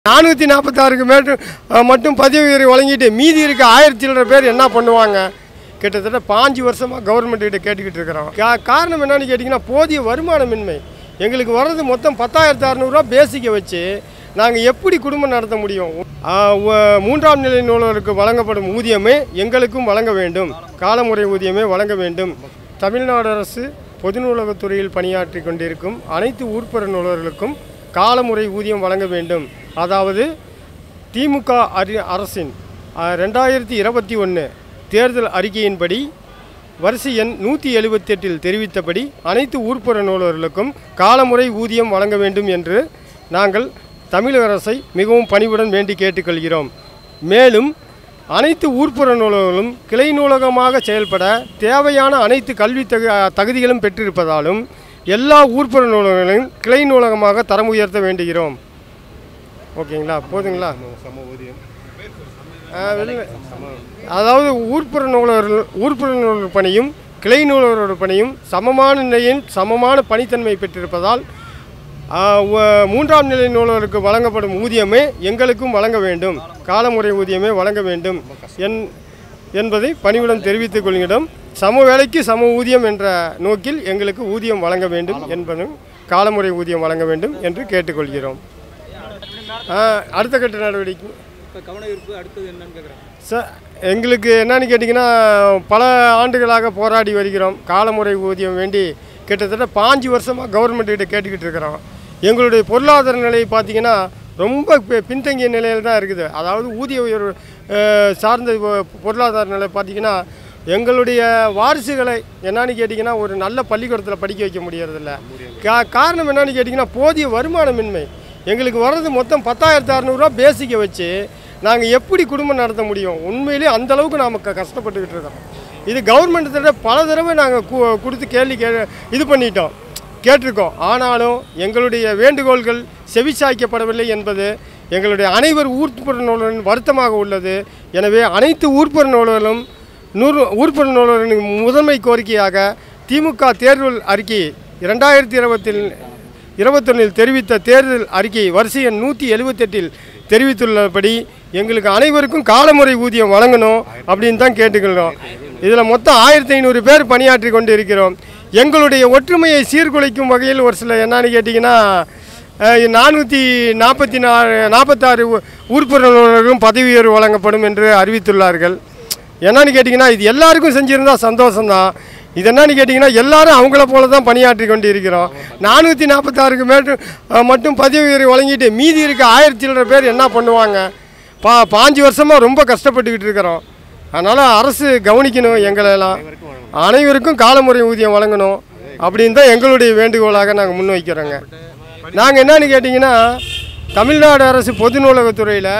நானூற்றி நாற்பத்தாறுக்கு மேட்டு அஹ், மட்டும் பதவி உயர்வு வழங்கிட்டு மீதி இருக்க ஆயிரத்தி சில்லற பேர் என்ன பண்ணுவாங்க கிட்டத்தட்ட பாஞ்சு வருஷமாக கவர்மெண்ட் கிட்ட கேட்டுக்கிட்டு இருக்கிறோம் கா காரணம் என்னன்னு கேட்டிங்கன்னா போதிய வருமானமின்மை எங்களுக்கு வர்றது மொத்தம் பத்தாயிரத்து அறநூறுவா பேசிக்கை வச்சு நாங்கள் எப்படி குடும்பம் நடத்த முடியும் ஆஹ், வ- மூன்றாம் நிலை நூலகருக்கு வழங்கப்படும் ஊதியமே எங்களுக்கும் வழங்க வேண்டும் காலமுறை ஊதியமே வழங்க வேண்டும் தமிழ்நாடு அரசு பொது நூலகத்துறையில் பணியாற்றி கொண்டிருக்கும் அனைத்து ஊர்ப்புற நூலகர்களுக்கும் காலமுறை ஊதியம் வழங்க வேண்டும் அதாவது திமுக அரி அரசின் அஹ், ரெண்டாயிரத்தி இருபத்தி ஒன்று தேர்தல் அறிக்கையின்படி வரிசை எண் நூற்றி எழுபத்தெட்டில் தெரிவித்தபடி அனைத்து ஊர்ப்புற நூலகர்களுக்கும் காலமுறை ஊதியம் வழங்க வேண்டும் என்று நாங்கள் தமிழக அரசை மிகவும் பணிவுடன் வேண்டி கேட்டுக்கொள்கிறோம் மேலும் அனைத்து ஊர்ப்புற நூலகங்களும் கிளை நூலகமாக செயல்பட தேவையான அனைத்து கல்வி தகு தகுதிகளும் பெற்றிருப்பதாலும் எல்லா ஊர்ப்புற நூலகங்களையும் கிளை நூலகமாக தரம் உயர்த்த வேண்டுகிறோம் ஓகேங்களா போதுங்களா ஆ, வெளில- அதாவது ஊர்ப்புற நூலகர்கள் ஊர்ப்புற நூலகர் பணியும் கிளை நூலகரோட பணியும் சமமான நிலையில் சமமான பணித்தன்மை பெற்றிருப்பதால் ஆ, வ- மூன்றாம் நிலை நூலகருக்கு வழங்கப்படும் ஊதியமே எங்களுக்கும் வழங்க வேண்டும் காலமுறை ஊதியமே வழங்க வேண்டும் என் என்பதை பணிவுடன் தெரிவித்துக் கொள்கிறோம் சம வேலைக்கு சம ஊதியம் என்ற நோக்கில் எங்களுக்கு ஊதியம் வழங்க வேண்டும் என்பதும் காலமுறை ஊதியம் வழங்க வேண்டும் என்று கேட்டுக்கொள்கிறோம் ஆ, அடுத்த கட்ட நடவடிக்கை இப்போ கவன ஈர்ப்பு அடுத்தது என்னன்னு கேட்குறேன் சார் எங்களுக்கு என்னன்னு கேட்டிங்கன்னா பல ஆண்டுகளாக போராடி வருகிறோம் காலமுறை ஊதியம் வேண்டி கிட்டத்தட்ட பாஞ்சு வருஷமாக கவர்மெண்ட் கிட்ட கேட்டுக்கிட்டு இருக்கிறோம் எங்களுடைய பொருளாதார நிலை பார்த்திங்கன்னா ரொம்ப பி- பின்தங்கிய நிலையில் தான் இருக்குது அதாவது ஊதிய உயர்வு அஹ், சார்ந்த பொ- பொருளாதார நிலை பார்த்திங்கன்னா எங்களுடைய வாரிசுகளை என்னன்னு கேட்டிங்கன்னா ஒரு நல்ல பள்ளிக்கூடத்தில் படிக்க வைக்க முடியறதில்ல கா காரணம் என்னன்னு கேட்டிங்கன்னா போதிய வருமானமின்மை எங்களுக்கு வர்றது மொத்தம் பத்தாயிரத்து அறநூறுவா பேசிக்கை வச்சு நாங்கள் எப்படி குடும்பம் நடத்த முடியும் உண்மையிலேயே அந்த அளவுக்கு நாம் க கஷ்டப்பட்டுக்கிட்டு இருக்கோம் இது கவர்மெண்ட்டு பல தடவை நாங்கள் கு கொடுத்து கேள்வி கே இது பண்ணிட்டோம் கேட்டிருக்கோம் ஆனாலும் எங்களுடைய வேண்டுகோள்கள் செவிசாய்க்கப்படவில்லை என்பது எங்களுடைய அனைவர் ஊர்ப்புற நூலரின் வருத்தமாக உள்ளது எனவே அனைத்து ஊர்ப்புற நூலர்களும் நூறு ஊர்ப்புற நூலரின் முதன்மை கோரிக்கையாக திமுக தேர்தல் அறிக்கை இரண்டாயிரத்தி இருபத்தில் இருபத்தொன்னில் தெரிவித்த தேர்தல் அறிக்கை வரிசை எண் நூற்றி எழுபத்தெட்டில் தெரிவித்துள்ளபடி எங்களுக்கு அனைவருக்கும் காலமுறை ஊதியம் வழங்கணும் அப்படின்னு தான் கேட்டுக்கிறோம் இதில் மொத்தம் ஆயிரத்தி ஐநூறு பேர் பணியாற்றி கொண்டு இருக்கிறோம் எங்களுடைய ஒற்றுமையை சீர்குலைக்கும் வகையில் ஒரு சில என்னன்னு கேட்டிங்கன்னா நானூற்றி நாற்பத்தி நாலு நாற்பத்தாறு உறுப்பினர்களுக்கும் பதவி உயர்வு வழங்கப்படும் என்று அறிவித்துள்ளார்கள் என்னன்னு கேட்டிங்கன்னா இது எல்லாருக்கும் செஞ்சுருந்தா சந்தோஷம்தான் இது என்னன்னு கேட்டிங்கன்னா எல்லாரும் அவங்கள போல தான் பணியாற்றி கொண்டு இருக்கிறோம் நானூற்றி நாற்பத்தாறுக்கு மேட்டு அஹ், மட்டும் பதவி உயர்வு வழங்கிட்டு மீதி இருக்க ஆயிரத்தி சில்லற பேர் என்ன பண்ணுவாங்க பா பாஞ்சு வருஷமாக ரொம்ப கஷ்டப்பட்டுக்கிட்டு இருக்கிறோம் அதனால் அரசு கவனிக்கணும் எங்களெல்லாம் அனைவருக்கும் காலமுறை ஊதியம் வழங்கணும் அப்படின்னு தான் எங்களுடைய வேண்டுகோளாக நாங்கள் முன்வைக்கிறோங்க நாங்கள் என்னன்னு கேட்டிங்கன்னா தமிழ்நாடு அரசு பொது நூலகத்துறையில்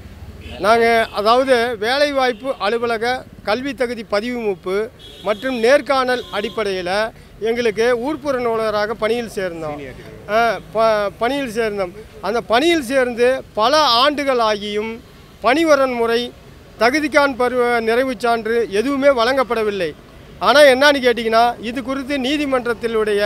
நாங்கள் அதாவது வேலைவாய்ப்பு அலுவலக கல்வி தகுதி பதிவு மூப்பு மற்றும் நேர்காணல் அடிப்படையில் எங்களுக்கு ஊர்ப்புற நூலகராக பணியில் சேர்ந்தோம் ஆ, ப- பணியில் சேர்ந்தோம் அந்த பணியில் சேர்ந்து பல ஆண்டுகள் ஆகியும் பணிவரன் முறை தகுதிக்கான் பருவ நிறைவுச் சான்று எதுவுமே வழங்கப்படவில்லை ஆனால் என்னன்னு கேட்டிங்கன்னா இது குறித்து நீதிமன்றத்தினுடைய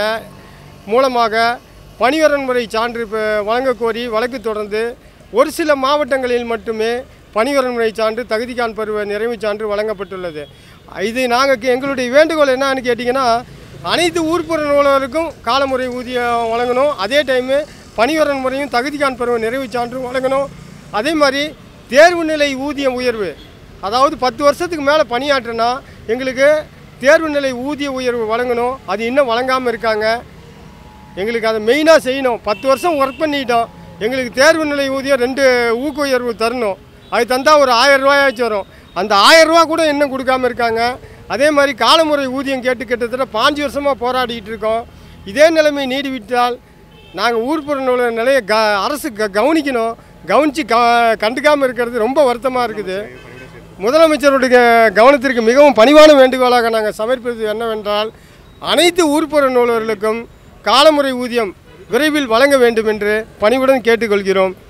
மூலமாக பணிவரன் முறை சான்று இப்போ வழங்கக் கோரி வழக்கு தொடர்ந்து ஒரு சில மாவட்டங்களில் மட்டுமே பணிவரன் முறை சான்று தகுதிக்கான் பருவ நிறைவுச் சான்று வழங்கப்பட்டுள்ளது இது நாங்கள் எங்களுடைய வேண்டுகோள் என்னன்னு கேட்டிங்கன்னா அனைத்து ஊர்ப்புற நூலகருக்கும் காலமுறை ஊதியம் வழங்கணும் அதே டைமு பணிவரன் முறையும் தகுதிக்கான் பருவ நிறைவுச் சான்று வழங்கணும் அதே மாதிரி தேர்வு நிலை ஊதிய உயர்வு அதாவது பத்து வருஷத்துக்கு மேலே பணியாற்றினா எங்களுக்கு தேர்வு நிலை ஊதிய உயர்வு வழங்கணும் அது இன்னும் வழங்காமல் இருக்காங்க எங்களுக்கு அதை மெயினாக செய்யணும் பத்து வருஷம் ஒர்க் பண்ணிட்டோம் எங்களுக்கு தேர்வு நிலை ஊதியம் ரெண்டு ஊக்க உயர்வு தரணும் அது தந்தால் ஒரு ஆயிரம் ரூபாயாச்சும் வரும் அந்த ஆயிரம் ரூபா கூட இன்னும் கொடுக்காம இருக்காங்க அதே மாதிரி காலமுறை ஊதியம் கேட்டு கிட்டத்தட்ட பாஞ்சு வருஷமாக போராடிட்டு இருக்கோம் இதே நிலைமை நீடிவிட்டால் நாங்கள் ஊர்ப்புற நூல நிலையை க அரசு க கவனிக்கணும் கவனித்து க கண்டுக்காமல் இருக்கிறது ரொம்ப வருத்தமாக இருக்குது முதலமைச்சருடைய கவனத்திற்கு மிகவும் பணிவான வேண்டுகோளாக நாங்கள் சமர்ப்பிப்பது என்னவென்றால் அனைத்து ஊர்ப்புற நூலர்களுக்கும் காலமுறை ஊதியம் விரைவில் வழங்க வேண்டும் என்று பணிவுடன் கேட்டுக்கொள்கிறோம்